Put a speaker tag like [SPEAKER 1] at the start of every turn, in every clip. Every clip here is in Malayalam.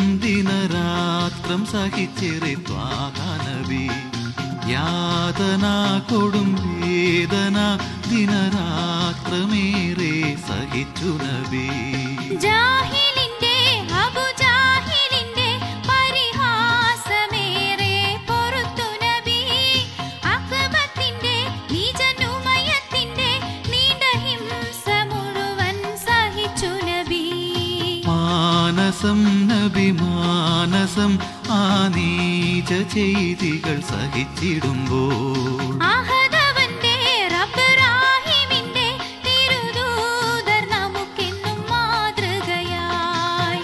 [SPEAKER 1] ദിനരാത്രം സഹിച്ചേറെ ത്വാകാനബി യാതന കൊടും വേദന ദിനരാത്രമേറെ സഹിച്ചു നബി
[SPEAKER 2] ജാഹിലിന്റെ അബുജാഹിലിന്റെ പരിഹാസമേറെ പൊറുത്തു നബി അക്ബത്തിന്റെ നിജനുമയത്തിന്റെ നീണ്ട ഹിംസ മുഴുവൻ സഹിച്ചു നബി
[SPEAKER 1] മാനസം നബി മാനസം ആ നീച ചെയ്തികൾ സഹിച്ചിടുമ്പോൾ
[SPEAKER 2] അഹദവന്റെ റബ്ബ് റാഹിമിന്റെ തിരുദൂതർ നമുക്കെന്നും മാതൃകയായി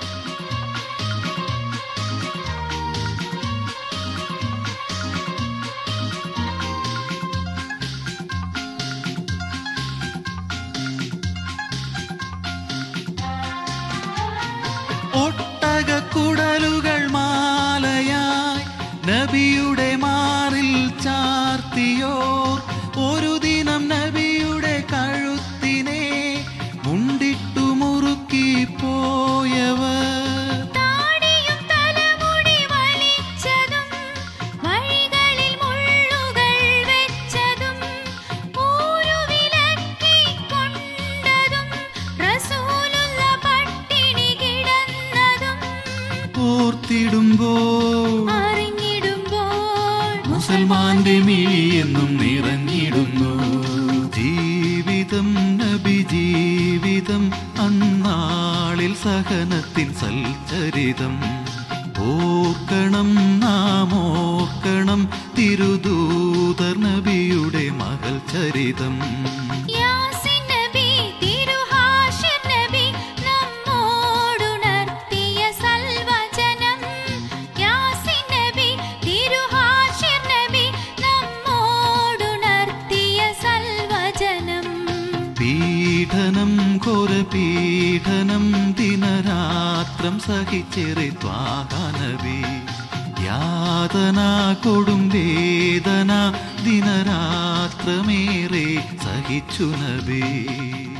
[SPEAKER 1] ഒട്ടക കുടലുകൾ മാലയായി നബിയുടെ മാറിൽ ചാർത്തിയോർ ഒരു ദിനം നബിയുടെ കഴുത്തിനെ മുണ്ടിട്ടു മുറുക്കി പോയവർ
[SPEAKER 2] താടിയും തലമുടി വലിച്ചതും വഴികളിൽ മുള്ളുകൾ വെച്ചതും ഊരുവിലക്കി കൊണ്ടതും റസൂലുള്ള പട്ടിണി കിടന്നതും
[SPEAKER 1] ഓർത്തിടുമ്പോൾ
[SPEAKER 2] അറിഞ്ഞിടുമ്പോൾ
[SPEAKER 1] മുസൽമാന്റെ മിഴിയെന്നും നിറഞ്ഞിടുന്നു ജീവിതം നബി ജീവിതം അന്നാളിൽ സഹനത്തിൻ സൽചരിതം ഓർക്കണം നാം ഓർക്കണം തിരുദൂതർ നബിയുടെ മകൾ ചരിതം
[SPEAKER 2] യാസിൻ നബി തിരുഹാഷിർ നബി നമ്മോടുണർത്തിയ സൽവചനം യാസിൻ നബി തിരുഹാഷിർ നബി നമ്മോടുണർത്തിയ സൽവചനം
[SPEAKER 1] പീഡനം ഘോര പീഡനം ദിനരാത്രം സഹിച്ചേറെ ത്വാകാനബി യാതന കൊടും വേദന ദിനരാത്രമേറെ സഹിച്ചു നബി